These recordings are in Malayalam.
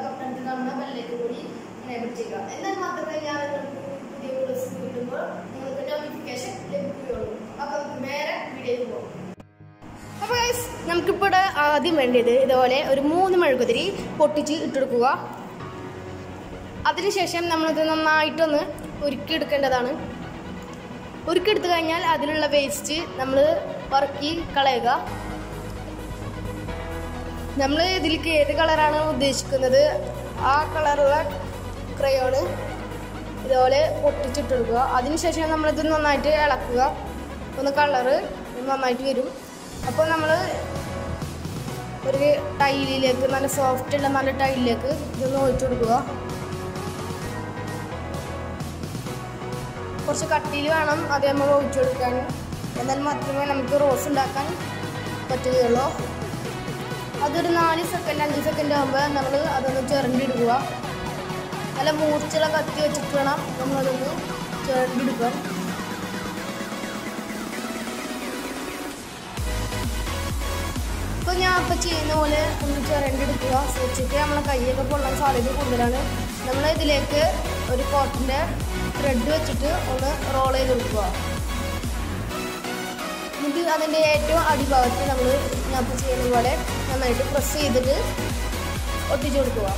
തൊട്ടടുത്ത് കാണുന്ന ബെല്ലേക്ക് കൂടി എനേബിൾ ചെയ്യുക എന്നാൽ മാത്രമേ ഞാൻ നിങ്ങൾക്ക് പുതിയ വീഡിയോസ് കിട്ടുമ്പോൾ നിങ്ങൾക്ക് നോട്ടിഫിക്കേഷൻ ലഭിക്കുകയുള്ളൂ അപ്പം നമുക്ക് നേരെ വീഡിയോയിൽ പോകും അപ്പോൾ ഗൈസ് നമുക്കിപ്പോൾ ഇവിടെ ആദ്യം വേണ്ടത് ഇതുപോലെ ഒരു മൂന്ന് മെഴുകുതിരി പൊട്ടിച്ച് ഇട്ടെടുക്കുക അതിനുശേഷം നമ്മളിത് നന്നായിട്ടൊന്ന് ഉരുക്കിയെടുക്കേണ്ടതാണ് ഉരുക്കിയെടുത്തു കഴിഞ്ഞാൽ അതിലുള്ള വേസ്റ്റ് നമ്മൾ വറുക്കി കളയുക നമ്മൾ ഇതിലേക്ക് ഏത് കളറാണ് ഉദ്ദേശിക്കുന്നത് ആ കളറുള്ള ക്രയോണ് ഇതുപോലെ പൊട്ടിച്ചിട്ട് കൊടുക്കുക അതിനുശേഷം നമ്മളിത് നന്നായിട്ട് ഇളക്കുക ഒന്ന് കളറ് നന്നായിട്ട് വരും അപ്പോൾ നമ്മൾ ഒരു ടൈലിലേക്ക് നല്ല സോഫ്റ്റ് ഉള്ള നല്ല ടൈലിലേക്ക് ഇതൊന്ന് ഒഴിച്ചു കൊടുക്കുക കുറച്ച് കട്ടിയിൽ വേണം അത് നമ്മൾ ഒഴിച്ചു കൊടുക്കാൻ എന്നാൽ മാത്രമേ നമുക്ക് റോസ് ഉണ്ടാക്കാൻ പറ്റുകയുള്ളൂ അതൊരു നാല് സെക്കൻഡ് അഞ്ച് സെക്കൻഡ് ആകുമ്പോൾ നമ്മൾ അതൊന്ന് ചിരണ്ടിടുക നല്ല മൂർച്ചുള്ള കത്തി വെച്ചിട്ട് വേണം നമ്മളതൊന്ന് ചിരണ്ടിടുക ഇപ്പോൾ ഞാൻ ഇപ്പോൾ ചെയ്യുന്ന പോലെ ഒന്ന് ചിരണ്ടിടുക്കുക വെച്ചിട്ട് നമ്മളെ കൈയൊക്കെ പൊള്ളാൻ സാധ്യത കൂടുതലാണ് നമ്മൾ ഇതിലേക്ക് ഒരു കോട്ടൻ്റെ ത്രെഡ് വെച്ചിട്ട് ഒന്ന് റോൾ ചെയ്ത് കൊടുക്കുക എന്നിട്ട് അതിൻ്റെ ഏറ്റവും അടിഭാഗത്ത് നമ്മൾ ഞാൻ ഇപ്പോൾ ചെയ്യുന്ന പോലെ നന്നായിട്ട് പ്രസ് ചെയ്തിട്ട് ഒട്ടിച്ചു കൊടുക്കുക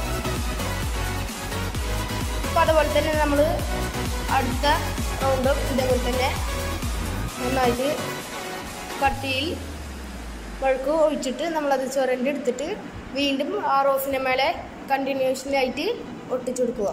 അപ്പോൾ അതുപോലെ തന്നെ നമ്മൾ അടുത്ത റൗണ്ടും ഇതേപോലെ തന്നെ നന്നായിട്ട് കട്ടിയിൽ വഴുക്ക് ഒഴിച്ചിട്ട് നമ്മളത് ചുരണ്ടി എടുത്തിട്ട് വീണ്ടും ആ റോസിൻ്റെ മേലെ കണ്ടിന്യൂഷനായിട്ട് ഒട്ടിച്ചു കൊടുക്കുക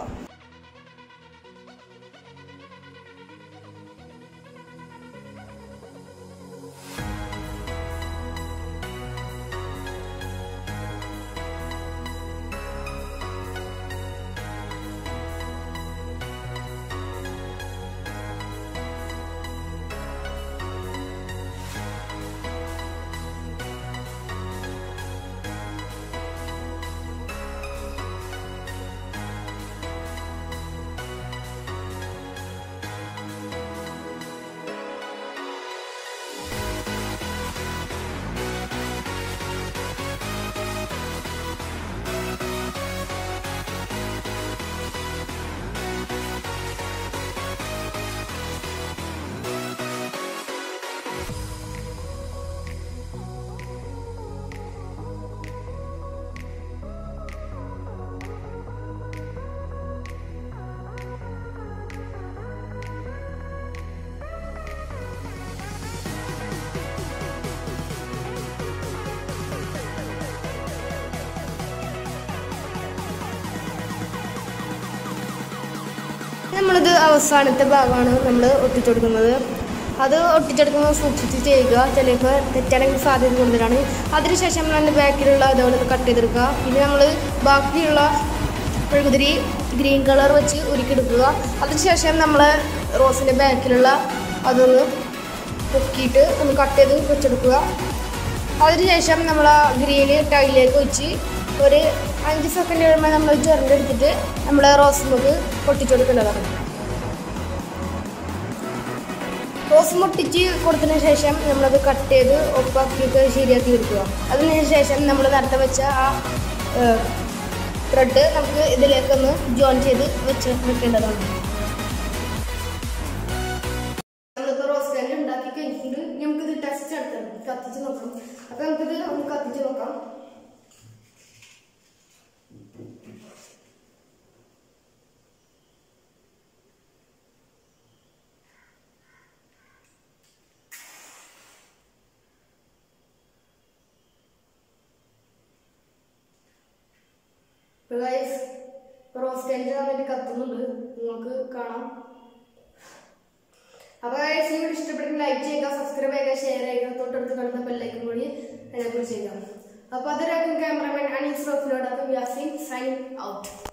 നമ്മളിത് അവസാനത്തെ ഭാഗമാണ് നമ്മൾ ഒട്ടിച്ചെടുക്കുന്നത് അത് ഒട്ടിച്ചെടുക്കുമ്പോൾ സൂക്ഷിച്ച് ചെയ്യുക ചിലപ്പോൾ തെറ്റാണെങ്കിൽ സാധ്യത കൂടുതലാണ് അതിനുശേഷം നമ്മൾ ബാക്കിലുള്ള അതുപോലെ ഒന്ന് കട്ട് ചെയ്തെടുക്കുക പിന്നെ നമ്മൾ ബാക്കിയുള്ള മെഴുകുതിരി ഗ്രീൻ കളർ വെച്ച് ഉരുക്കിയെടുക്കുക അതിനുശേഷം നമ്മൾ റോസിൻ്റെ ബാക്കിലുള്ള അതൊന്ന് പൊക്കിയിട്ട് ഒന്ന് കട്ട് ചെയ്ത് വെച്ചെടുക്കുക അതിനുശേഷം നമ്മൾ ആ ഗ്രീന് ടൈലിലേക്ക് വെച്ച് ഒരു അഞ്ച് സെക്കൻഡ് കഴിയുമ്പോൾ നമ്മൾ ചെറുതെടുത്തിട്ട് നമ്മൾ റോസ് മുക്ക് പൊട്ടിച്ചു കൊടുക്കേണ്ടതാണ് റോസ് മുട്ടിച്ച് കൊടുത്തതിന് ശേഷം നമ്മളത് കട്ട് ചെയ്ത് ഒപ്പാക്കിയിട്ട് ശരിയാക്കി എടുക്കുക അതിന് ശേഷം നമ്മൾ നേരത്തെ വെച്ച ആ ത്രെഡ് നമുക്ക് ഇതിലേക്കൊന്ന് ജോയിൻ ചെയ്ത് വെച്ച് വെക്കേണ്ടതാണ് നമ്മളിപ്പോൾ റോസ് സ്റ്റാൻഡ് ഉണ്ടാക്കി കഴിഞ്ഞിട്ടുണ്ട് നമുക്കിത് ടെസ്റ്റ് നടത്തണം കത്തിച്ച് നോക്കണം അപ്പം നമുക്കിത് ഒന്ന് കത്തിച്ച് നോക്കാം ഗൈസ് റോസ് സ്റ്റാൻഡ് നന്നായിട്ട് കത്തുന്നുണ്ട് നിങ്ങൾക്ക് കാണാം അപ്പോൾ ഗൈസ് ഈ വീഡിയോ ഇഷ്ടപ്പെട്ടെങ്കിൽ ലൈക്ക് ചെയ്യുക സബ്സ്ക്രൈബ് ചെയ്യുക ഷെയർ ചെയ്യുക തൊട്ടടുത്ത് കാണുന്ന ബെല്ലൈക്കൻ കൂടി എനേബിൾ ചെയ്യുക അപ്പോൾ അതൊരാക്കും ക്യാമറമാൻ അനീസ് റോഫിനോടൊപ്പം യാസിൻ സൈൻ ഔട്ട്